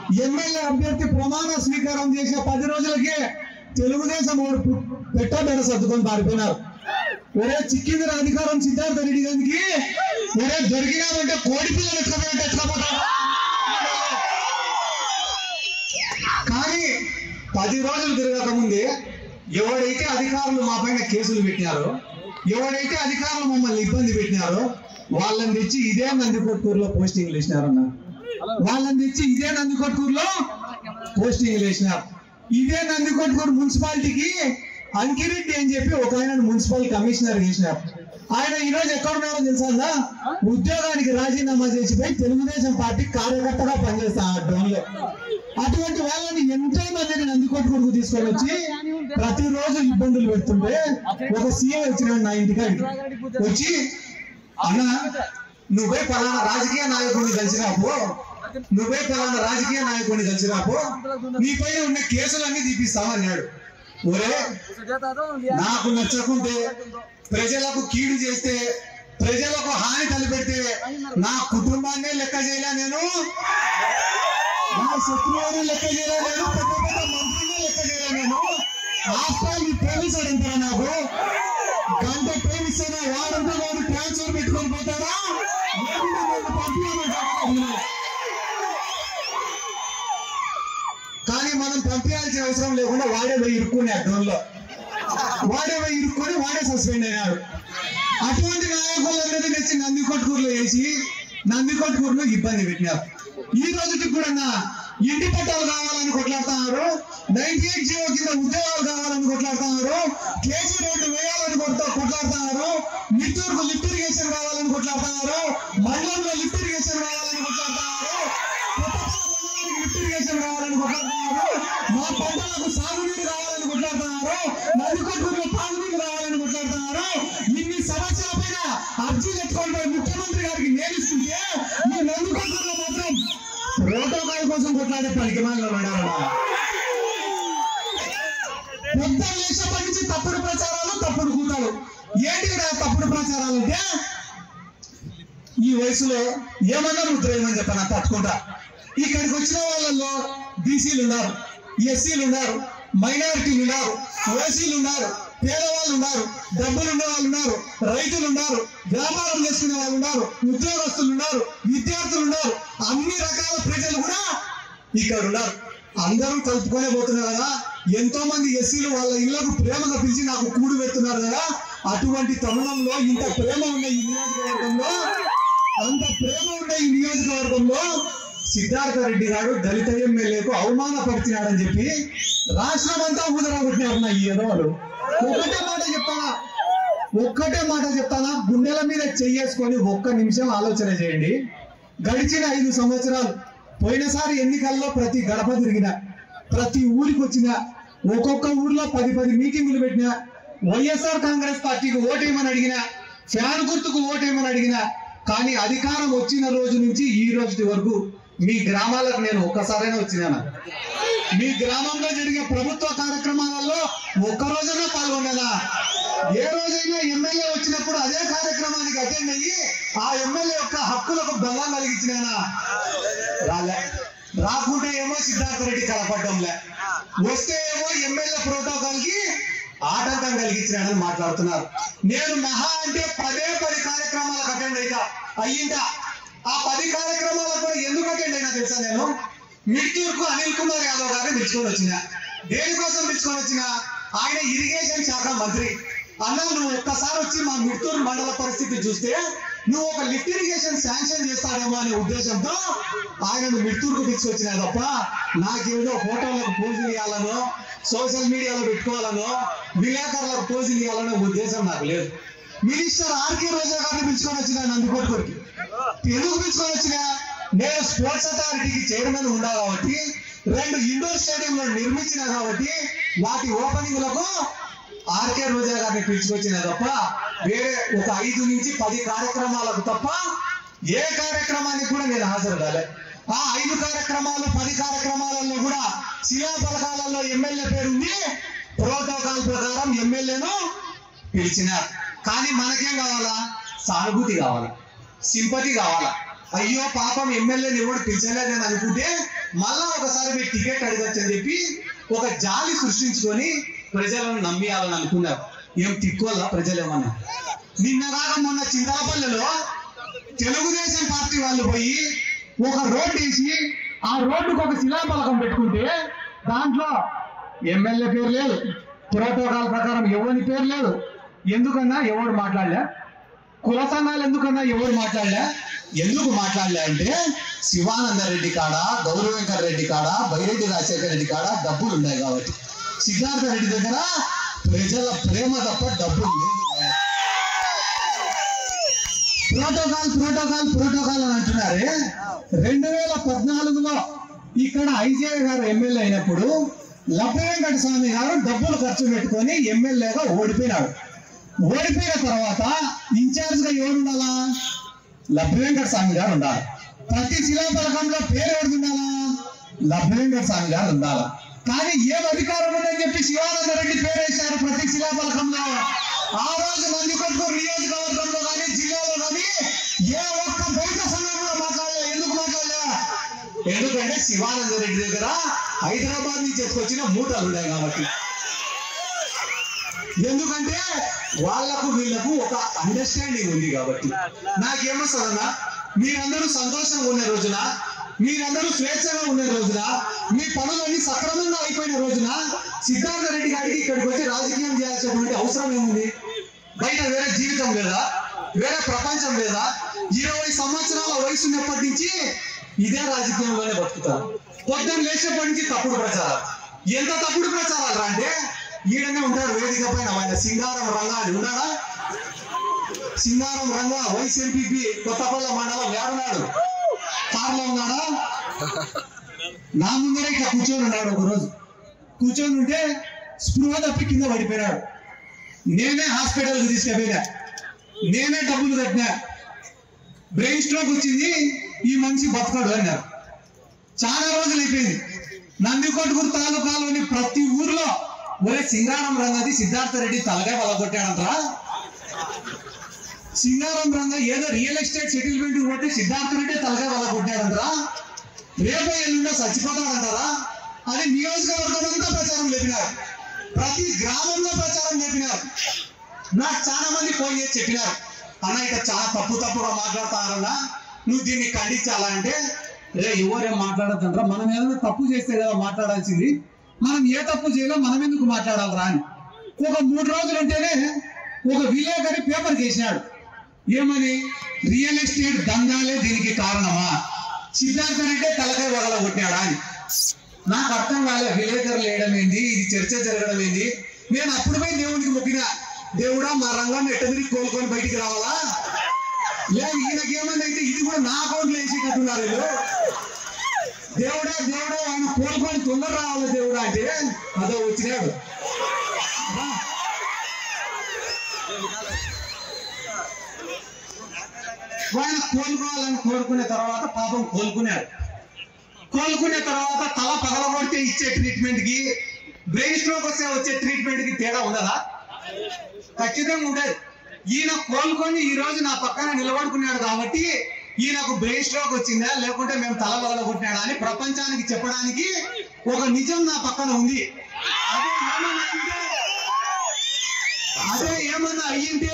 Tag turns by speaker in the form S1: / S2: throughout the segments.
S1: MLA అభ్యర్థి ప్రమాణ స్వీకారం చేసిన పది రోజులకే తెలుగుదేశం ఓడు పు- పెట్టబెడ సర్దుకొని పారిపోయినారు ఒరే చిక్కింది అధికారం సిద్ధార్థ రెడ్డి గారికి ఒరే దొరికినామంటే కోడి పిల్లలు ఎత్తుకపోయినట్టు ఎత్తుకపోతాం కానీ పది రోజులు తిరగక ముందే ఎవడైతే అధికారులు మా పైన కేసులు పెట్టినారో ఎవడైతే అధికారులు మమ్మల్ని ఇబ్బంది పెట్టినారో వాళ్ళని తెచ్చి ఇదే నందికొట్కూరులో పోస్టింగ్లు వేసినారన్న వాళ్ళని తెచ్చి ఇదే నందికొట్కూరులో పోస్టింగ్లు వేసినారు ఇదే నందికొట్కూరు మున్సిపాలిటీకి అంకిరెడ్డి అని చెప్పి ఒక ఆయన మున్సిపల్ కమిషనర్ చేసినారు ఆయన ఈ రోజు ఎక్కడ ఉన్నారో తెలుసా ఉద్యోగానికి రాజీనామా చేసిపోయి తెలుగుదేశం పార్టీ కార్యకర్తగా పనిచేస్తా ఆ డోన్లో అటువంటి వాళ్ళని ఎంతో మందిని నందికొట్టుకు తీసుకొని వచ్చి ప్రతిరోజు ఇబ్బందులు పెడుతుంటే ఒక సీఎం వచ్చినాడు నా ఇంటికాడికి వచ్చి అన్న నువ్వే పలానా రాజకీయ నాయకుడిని కలిసిరాపో నువ్వే పలానా రాజకీయ నాయకుడిని కలిసిరాపో నీ పైన ఉన్న కేసులన్నీ తీపిస్తావు అన్నాడు ఒరే నాకు నచ్చకుంటే ప్రజలకు కీడు చేస్తే ప్రజలకు హాని తలపెడితే నా కుటుంబాన్నే లెక్క చేయలే నేను నా శత్రువుని లెక్క చేయలే నేను పెద్ద పెద్ద మంత్రిని లెక్క చేయలే నేను ఆఫ్టర్ ఈ ప్రేమిస్తాడు అంటారా నాకు గంట ప్రేమిస్తానా వాడంతా వాడు ట్రాన్స్ఫర్ పెట్టుకొని పోతారా లేకుంటే నన్ను పంపించమంటారా? కానీ మనం పంపించాల్సిన అవసరం లేకుండా వాడే పోయి ఇరుక్కునే అడ్డంలో వాడే పోయి ఇరుక్కొని వాడే సస్పెండ్ అయ్యాడు అటువంటి నాయకులందరినీ తెచ్చి నందికొట్కూరులో వేసి నందికొట్కూరులో ఇబ్బంది పెట్టినారు ఈ రోజుకి కూడా నా ఇంటి పట్టాలు కావాలని కొట్లాడుతున్నారు నైన్టీ ఎయిట్ జీవో కింద ఉద్యోగాలు కావాలని కొట్లాడుతున్నారు కేసీ రోడ్డు వేయాలని కొట్ట కొట్లాడుతున్నారు మిత్తూరుకు లిఫ్ట్ ఇరిగేషన్ కావాలని కొట్లాడుతున్నారు మండలంలో లిఫ్ట్ ఇరిగేషన్ కావాలని కొట్లాడుతున్నారు కొత్తపల్లి మండలానికి లిఫ్ట్ ఇరిగేషన్ కావాలని కొట్లాడుతున్నారు మా పంటలకు సాగునీరు కావాలని కొట్లాడుతున్నారు నదికొట్టుకుని తాగునీరు కావాలని కొట్లాడుతున్నారు ఇన్ని సమస్యల పైన అర్జీలు ఎత్తుకొని పోయి ముఖ్యమంత్రి గారికి నేలిస్తుంటే ఈ నందికొట్టుకులో మాత్రం ప్రోటోకాల్ కోసం కొట్లాడే పనికి మాలిన మొత్తం లేచినప్పటి నుంచి తప్పుడు ప్రచారాలు తప్పుడు కూతాలు ఏంటి ఇక్కడ తప్పుడు ప్రచారాలు అంటే ఈ వయసులో ఏమన్నా ముద్ర ఏమని చెప్పనా తట్టుకుంటా ఇక్కడికి వచ్చిన వాళ్ళల్లో బీసీలు ఉన్నారు ఎస్సీలు ఉన్నారు మైనారిటీలు ఉన్నారు ఓసీలు ఉన్నారు పేదవాళ్ళు ఉన్నారు డబ్బులు ఉన్న వాళ్ళు ఉన్నారు రైతులు ఉన్నారు వ్యాపారం చేసుకునే వాళ్ళు ఉన్నారు ఉద్యోగస్తులు ఉన్నారు విద్యార్థులు ఉన్నారు అన్ని రకాల ప్రజలు కూడా ఇక్కడ ఉన్నారు అందరూ కలుపుకొనే పోతున్నారు కదా ఎంతో మంది ఎస్సీలు వాళ్ళ ఇళ్లకు ప్రేమగా పిలిచి నాకు కూడు పెడుతున్నారు కదా అటువంటి తరుణంలో ఇంత ప్రేమ ఉన్న ఈ నియోజకవర్గంలో అంత ప్రేమ ఉన్న ఈ నియోజకవర్గంలో సిద్ధార్థ రెడ్డి గారు దళిత ఎమ్మెల్యేకు అవమానపరిచినాడని చెప్పి రాష్ట్రం అంతా ఊదరగొట్టినారు నా ఈ ఎదవాళ్ళు ఒకటే మాట చెప్తానా ఒక్కటే మాట చెప్తానా గుండెల మీద చెయ్యేసుకొని ఒక్క నిమిషం ఆలోచన చేయండి గడిచిన ఐదు సంవత్సరాలు పోయినసారి ఎన్నికల్లో ప్రతి గడప తిరిగిన ప్రతి ఊరికి వచ్చిన ఒక్కొక్క ఊర్లో పది పది మీటింగులు పెట్టిన వైఎస్ఆర్ కాంగ్రెస్ పార్టీకి ఓటేయమని అడిగిన ఫ్యాన్ గుర్తుకు ఓటేయమని అడిగిన కానీ అధికారం వచ్చిన రోజు నుంచి ఈ రోజు వరకు మీ గ్రామాలకు నేను ఒక్కసారైనా వచ్చినానా మీ గ్రామంలో జరిగే ప్రభుత్వ కార్యక్రమాలలో ఒక్క రోజైనా పాల్గొనేనా ఏ రోజైనా ఎమ్మెల్యే వచ్చినప్పుడు అదే కార్యక్రమానికి అటెండ్ అయ్యి ఆ ఎమ్మెల్యే యొక్క హక్కులకు బలం కలిగించినానా రాలే రాకుంటే ఏమో సిద్ధార్థ రెడ్డి కలపడ్డంలే వస్తే ఏమో ఎమ్మెల్యే ప్రోటోకాల్ కి ఆటంకం కలిగించినాడని మాట్లాడుతున్నారు నేను మహా అంటే పదే పది కార్యక్రమాలకు అటెండ్ అయితా అయ్యిందా ఆ పది కార్యక్రమాలకు కూడా ఎందుకు అటెండ్ అయినా తెలుసా నేను మిడ్తూర్కు అనిల్ కుమార్ యాదవ్ గారిని పిలుచుకొని వచ్చిన దేనికోసం పిలుచుకొని వచ్చిన ఆయన ఇరిగేషన్ శాఖ మంత్రి అన్న నువ్వు ఒక్కసారి వచ్చి మా మిడ్తూరు మండల పరిస్థితి చూస్తే నువ్వు ఒక లిఫ్ట్ ఇరిగేషన్ శాంక్షన్ చేస్తాడేమో అనే ఉద్దేశంతో ఆయనను మిడ్తూరుకు తీసుకొచ్చినా తప్ప నాకేదో ఫోటోలకు పోజులు ఇవ్వాలనో సోషల్ మీడియాలో పెట్టుకోవాలనో విలేకరులకు పోజులు ఇవ్వాలనే ఉద్దేశం నాకు లేదు మినిస్టర్ ఆర్కే రోజా గారిని పిలుచుకొని వచ్చిన నందికొట్టుకోరికి ఎందుకు పిలుచుకొని వచ్చిన నేను స్పోర్ట్స్ అథారిటీకి చైర్మన్ ఉండా కాబట్టి రెండు ఇండోర్ స్టేడియంలు నిర్మించిన కాబట్టి వాటి ఓపెనింగ్లకు ఆర్కే రోజా గారిని పిలుచుకొచ్చిన తప్ప వేరే ఒక ఐదు నుంచి పది కార్యక్రమాలకు తప్ప ఏ కార్యక్రమానికి కూడా నేను హాజరు కాలే ఆ ఐదు కార్యక్రమాలు పది కార్యక్రమాలలో కూడా శిలా పథకాలలో ఎమ్మెల్యే పేరుంది ప్రోటోకాల్ ప్రకారం ఎమ్మెల్యేను పిలిచినారు కానీ మనకేం కావాలా సానుభూతి కావాలా సింపతి కావాలా అయ్యో పాపం ఎమ్మెల్యేని ఎవడు పిలిచలేదని అనుకుంటే మళ్ళా ఒకసారి మీరు టికెట్ అడగచ్చు అని చెప్పి ఒక జాలి సృష్టించుకొని ప్రజలను నమ్మియాలని అనుకున్నారు ఏం తిక్కోల్లా ప్రజలు ఏమన్నా నిన్న కాక మొన్న చింతలపల్లిలో తెలుగుదేశం పార్టీ వాళ్ళు పోయి ఒక రోడ్ వేసి ఆ రోడ్డుకు ఒక శిలాఫలకం పెట్టుకుంటే దాంట్లో ఎమ్మెల్యే పేరు లేదు ప్రోటోకాల్ ప్రకారం ఎవరి పేరు లేదు ఎందుకన్నా ఎవరు మాట్లాడలే కుల సంఘాలు ఎందుకన్నా ఎవరు మాట్లాడలే ఎందుకు మాట్లాడలే అంటే శివానంద రెడ్డి కాడ గౌరవ వెంకట రెడ్డి కాడ బైరెడ్డి రాజశేఖర రెడ్డి కాడ డబ్బులు ఉన్నాయి కాబట్టి సిద్ధార్థ రెడ్డి దగ్గర ప్రజల ప్రేమ తప్ప డబ్బులు లేదు కాబట్టి. ప్రోటోకాల్ ప్రోటోకాల్ ప్రోటోకాల్ అని అంటున్నారే రెండు వేల పద్నాలుగులో ఇక్కడ ఐజే గారు ఎమ్మెల్యే అయినప్పుడు లబ్బ వెంకట స్వామి గారు డబ్బులు ఖర్చు పెట్టుకొని ఎమ్మెల్యేగా ఓడిపోయినాడు ఓడిపోయిన తర్వాత ఇన్ఛార్జ్ గా ఎవరు ఉండాలా లబ్బ వెంకట స్వామి గారు ఉండాలి ప్రతి శిలాఫలకంలో పేరు ఎవరు ఉండాలా లబ్బ వెంకట స్వామి గారు ఉండాలా కానీ ఏం అధికారం ఉందని చెప్పి శివానంద రెడ్డి పేరు వేశారు ప్రతి శిలాఫలకంలో ఆ రోజు నందికొట్కూరు నియోజకవర్గంలో కానీ జిల్లాలో కానీ ఏ ఒక్క బయట సంఘంలో మాట్లాడలే ఎందుకు మాట్లాడలే ఎందుకంటే శివానంద రెడ్డి దగ్గర హైదరాబాద్ నుంచి ఎత్తుకొచ్చిన మూటలు ఉన్నాయి కాబట్టి ఎందుకంటే వాళ్ళకు వీళ్ళకు ఒక అండర్స్టాండింగ్ ఉంది కాబట్టి నాకేమొస్తుందన్నా మీరందరూ సంతోషంగా ఉన్న రోజున మీరందరూ స్వేచ్ఛగా ఉన్న రోజున మీ పనులన్నీ సక్రమంగా అయిపోయిన రోజున సిద్ధార్థ రెడ్డి గారికి ఇక్కడికి వచ్చి రాజకీయం చేయాల్సినటువంటి అవసరం ఏముంది బయట వేరే జీవితం లేదా వేరే ప్రపంచం లేదా ఇరవై సంవత్సరాల వయసు ఉన్నప్పటి నుంచి ఇదే రాజకీయంలోనే బతుకుతారు పొద్దున్న లేచేప్పటి నుంచి తప్పుడు ప్రచారాలు ఎంత తప్పుడు ప్రచారాలు రా అంటే ఈడనే ఉంటాడు వేదిక పైన ఆయన సింగారం రంగా అని ఉన్నాడా సింగారం రంగా వైస్ ఎంపీపీ కొత్తపల్ల మండలం ఏడున్నాడు కార్లో ఉన్నాడా నా ముందరే ఇట్లా కూర్చొని ఉన్నాడు ఒక రోజు కూర్చొని ఉంటే స్పృహ తప్పి కింద పడిపోయినాడు నేనే హాస్పిటల్కి తీసుకుపోయినా నేనే డబ్బులు కట్టినా బ్రెయిన్ స్ట్రోక్ వచ్చింది ఈ మనిషి బతకాడు అన్నారు చాలా రోజులు అయిపోయింది నందికొట్కూరు తాలూకాలోని ప్రతి ఊర్లో ఒరే సింగారం రంగది సిద్ధార్థ రెడ్డి తలగా పలగొట్టాడంట్రా సింగారం రంగ ఏదో రియల్ ఎస్టేట్ సెటిల్మెంట్ పోతే సిద్ధార్థ రెడ్డి తలగా పలగొట్టాడంట్రా రేపు ఎల్లుండో చచ్చిపోతాడంటారా అని నియోజకవర్గం అంతా ప్రచారం లేపినారు ప్రతి గ్రామంలో ప్రచారం లేపినారు నాకు చాలా మంది ఫోన్ చేసి చెప్పినారు అన్న ఇక చాలా తప్పు తప్పుగా మాట్లాడతారన్నా నువ్వు దీన్ని ఖండించాలా అంటే రే ఎవరేం మాట్లాడద్దంటారా మనం ఏదైనా తప్పు చేస్తే కదా మాట్లాడాల్సింది మనం ఏ తప్పు చేయాలో మనం ఎందుకు మాట్లాడాలరా అని ఒక మూడు రోజులు ఉంటేనే ఒక విలేకరి పేపర్ చేసినాడు ఏమని రియల్ ఎస్టేట్ దందాలే దీనికి కారణమా సిద్ధార్థ రెడ్డి తలకాయ వగల కొట్టాడా అని నాకు అర్థం కాలే విలేకరులు వేయడం ఏంది ఇది చర్చ జరగడం ఏంది నేను అప్పుడు పోయి దేవునికి మొక్కిన దేవుడా మా రంగాన్ని ఎట్ట తిరిగి కోలుకొని బయటికి రావాలా లేదు ఈయనకి ఏమన్నా అయితే ఇది కూడా నా అకౌంట్లో వేసి కట్టున్నారు వీళ్ళు దేవుడా దేవుడా ఆయన కోలుకొని తొందర రావాలి దేవుడా అంటే అదో వచ్చినాడు రా. ఆయన కోలుకోవాలని కోరుకునే తర్వాత పాపం కోలుకున్నాడు కోలుకునే తర్వాత తల పగలగొడితే ఇచ్చే ట్రీట్మెంట్ కి బ్రెయిన్ స్ట్రోక్ వస్తే వచ్చే ట్రీట్మెంట్ కి తేడా ఉండదా ఖచ్చితంగా ఉండదు ఈయన కోలుకొని ఈ రోజు నా పక్కన నిలబడుకున్నాడు కాబట్టి ఈయనకు బ్రెయిన్ స్ట్రోక్ వచ్చిందా లేకుంటే మేము తల పగలగొట్టినాడా అని ప్రపంచానికి చెప్పడానికి ఒక నిజం నా పక్కన ఉంది అదే ఏమన్నా అయ్యింటే అదే ఏమన్నా అయ్యింటే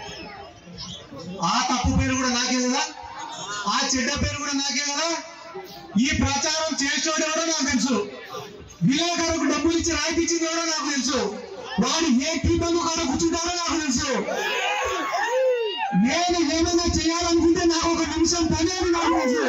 S1: ఆ తప్పు పేరు కూడా నాకే కదా ఆ చెడ్డ పేరు కూడా నాకే కదా ఈ ప్రచారం చేసేవాడు ఎవడో నాకు తెలుసు విలేకరుకు డబ్బులు ఇచ్చి రాయిపించింది ఎవడో నాకు తెలుసు వాడు ఏ టీపంలో కాడ కూర్చుంటారో నాకు తెలుసు నేను ఏమైనా చేయాలనుకుంటే నాకు ఒక నిమిషం పని అని నాకు తెలుసు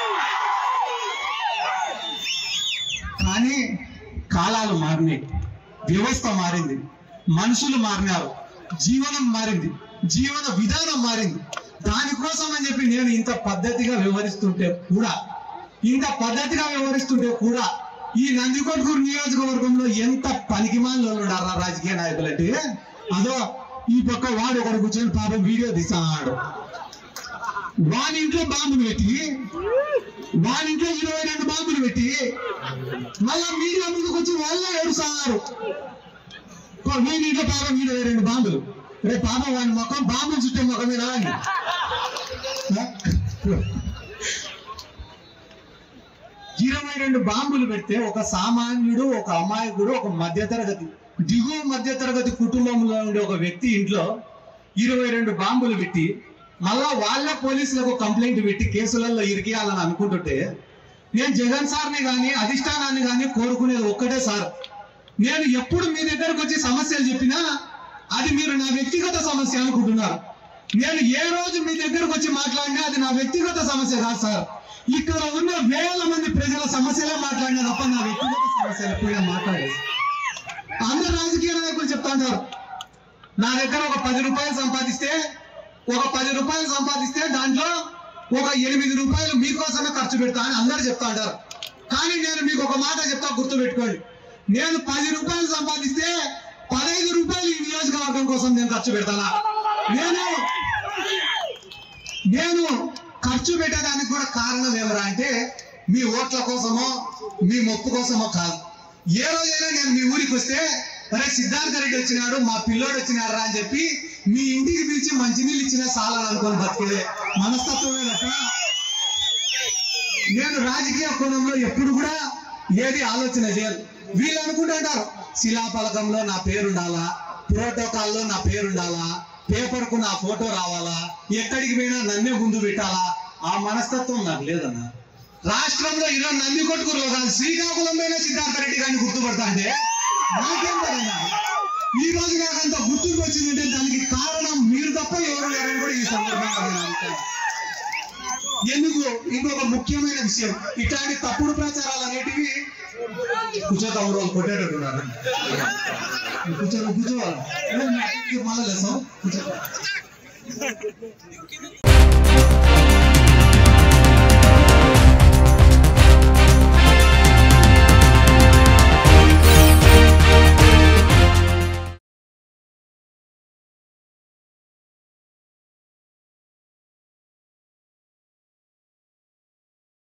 S1: కానీ కాలాలు మారినాయి వ్యవస్థ మారింది మనుషులు మారినారు జీవనం మారింది జీవన విధానం మారింది దానికోసం అని చెప్పి నేను ఇంత పద్ధతిగా వ్యవహరిస్తుంటే కూడా ఇంత పద్ధతిగా వ్యవహరిస్తుంటే కూడా ఈ నందికొట్కూరు నియోజకవర్గంలో ఎంత పనికిమాలి ఉన్నారా రాజకీయ నాయకులంటే అదో ఈ పక్క వాడు ఒకడు కూర్చొని పాపం వీడియో తీసాడు వాని ఇంట్లో బాంబులు పెట్టి వాని ఇంట్లో ఇరవై రెండు బాంబులు పెట్టి మళ్ళా మీడియా ముందుకు వచ్చి వాళ్ళే ఏడుస్తున్నారు వీడి ఇంట్లో పాపం ఇరవై రెండు బాంబులు రే పాపం వాని మొక్కం బాంబులు చుట్టే మొక్క మీద అని ఇరవై రెండు బాంబులు పెడితే ఒక సామాన్యుడు ఒక అమాయకుడు ఒక మధ్యతరగతి దిగువ మధ్యతరగతి కుటుంబంలో ఉండే ఒక వ్యక్తి ఇంట్లో ఇరవై రెండు బాంబులు పెట్టి మళ్ళా వాళ్ళ పోలీసులకు కంప్లైంట్ పెట్టి కేసులలో ఇరికేయాలని అనుకుంటుంటే నేను జగన్ సార్ని కానీ అధిష్టానాన్ని కానీ కోరుకునేది ఒక్కటే సార్ నేను ఎప్పుడు మీ దగ్గరకు వచ్చి సమస్యలు చెప్పినా అది మీరు నా వ్యక్తిగత సమస్య అనుకుంటున్నారు నేను ఏ రోజు మీ దగ్గరకు వచ్చి మాట్లాడినా అది నా వ్యక్తిగత సమస్య కాదు సార్ ఇక్కడ ఉన్న వేల మంది ప్రజల సమస్యలే మాట్లాడినా తప్ప నా వ్యక్తిగత సమస్యలు ఎప్పుడైనా మాట్లాడేది అందరు రాజకీయ నాయకులు చెప్తా ఉంటారు నా దగ్గర ఒక పది రూపాయలు సంపాదిస్తే ఒక పది రూపాయలు సంపాదిస్తే దాంట్లో ఒక ఎనిమిది రూపాయలు మీకోసమే ఖర్చు పెడతా అని అందరు చెప్తా ఉంటారు కానీ నేను మీకు ఒక మాట చెప్తా గుర్తు పెట్టుకోండి నేను పది రూపాయలు సంపాదిస్తే పదహైదు రూపాయలు ఈ నియోజకవర్గం కోసం నేను ఖర్చు పెడతానా నేను నేను ఖర్చు పెట్టడానికి కూడా కారణం ఏమరా అంటే మీ ఓట్ల కోసమో మీ మొప్పు కోసమో కాదు ఏ రోజైనా నేను మీ ఊరికి వస్తే అరే సిద్ధార్థ రెడ్డి వచ్చినాడు మా పిల్లోడు వచ్చినాడు రా అని చెప్పి మీ ఇంటికి పిలిచి మంచినీళ్ళు ఇచ్చిన సాలని అనుకొని బతికే మనస్తత్వమే తప్ప నేను రాజకీయ కోణంలో ఎప్పుడు కూడా ఏది ఆలోచన చేయను వీళ్ళు అనుకుంటుంటారు శిలాఫలకంలో నా పేరు ఉండాలా ప్రోటోకాల్లో నా పేరు ఉండాలా పేపర్ కు నా ఫోటో రావాలా ఎక్కడికి పోయినా నన్నే ముందు పెట్టాలా ఆ మనస్తత్వం నాకు లేదన్న రాష్ట్రంలో ఈరోజు నంది కొట్టుకురు కాదు శ్రీకాకుళం పైన సిద్ధార్థ రెడ్డి గారిని గుర్తుపడతా అంటే నాకేం పడన్నా ఈ రోజు నాకంత గుర్తుకు వచ్చిందంటే దానికి కారణం మీరు తప్ప ఎవరు లేరని కూడా ఈ సందర్భంగా నేను అనుకుంటాను ఎందుకు ఇంకొక ముఖ్యమైన విషయం ఇట్లాంటి తప్పుడు ప్రచారాలు అనేటివి కూర్చో తమ్ముడు వాళ్ళు కొట్టేటట్టున్నారు కూర్చో కూర్చోవాలి మళ్ళీ లేసాం కూర్చో